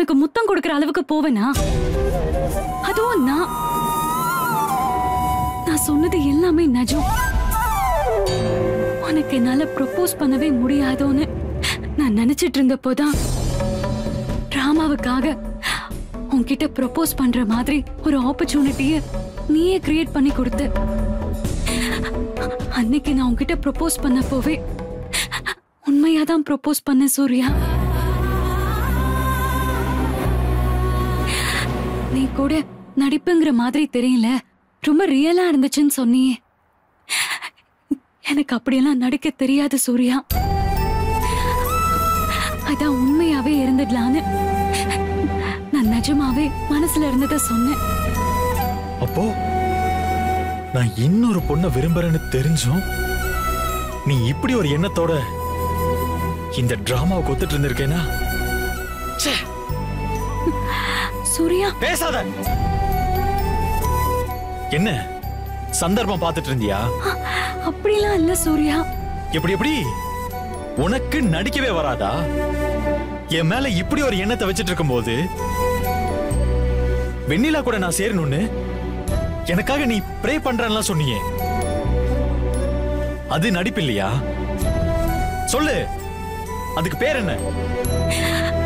உனக்கு முத்தம் கொடுக்கற அளவுக்கு போவேனா அதுவும் நான் நான் சொன்னது எல்லாமே நிஜம் உனக்கு என்னால ப்ரொபோஸ் பண்ணவே முடியாதோன்னு நான் நினைச்சிட்டு இருந்தப்போதான் டிராமாவுக்காக உன்கிட்ட ப்ரொபோஸ் பண்ற மாதிரி ஒரு ஆப்பர்ச்சுனிட்டிய நீயே கிரியேட் பண்ணி கொடுத்த அன்னைக்கு நான் உன்கிட்ட ப்ரொபோஸ் பண்ணப்போவே உண்மையா தான் ப்ரொபோஸ் பண்ண சூர்யா நீ கூட நடிப்புங்கிற மாதிரி தெரியல ரொம்ப ரியலா இருந்துச்சுன்னு சொன்னியே எனக்கு அப்படியெல்லாம் நடிக்க தெரியாது சூர்யா அதான் உண்மையாவே இருந்துடலான்னு நான் நிஜமாவே மனசுல இருந்ததை சொன்னேன் அப்போ நான் இன்னொரு பொண்ணை விரும்புறேன்னு தெரிஞ்சும் நீ இப்படி ஒரு எண்ணத்தோட இந்த டிராமாவை கொத்துட்டு இருந்திருக்கேனா ச்சே, சூர்யா பேசாத என்ன சந்தர்ப்பம் பார்த்துட்டு இருந்தியா அப்படிலாம் இல்ல சூர்யா எப்படி எப்படி உனக்கு நடிக்கவே வராதா என் மேல இப்படி ஒரு எண்ணத்தை வச்சிட்டு இருக்கும்போது வெண்ணிலா கூட நான் சேரணும்னு எனக்காக நீ ப்ரே பண்றேன்லாம் சொன்னியே அது நடிப்பு இல்லையா சொல்லு அதுக்கு பேர் என்ன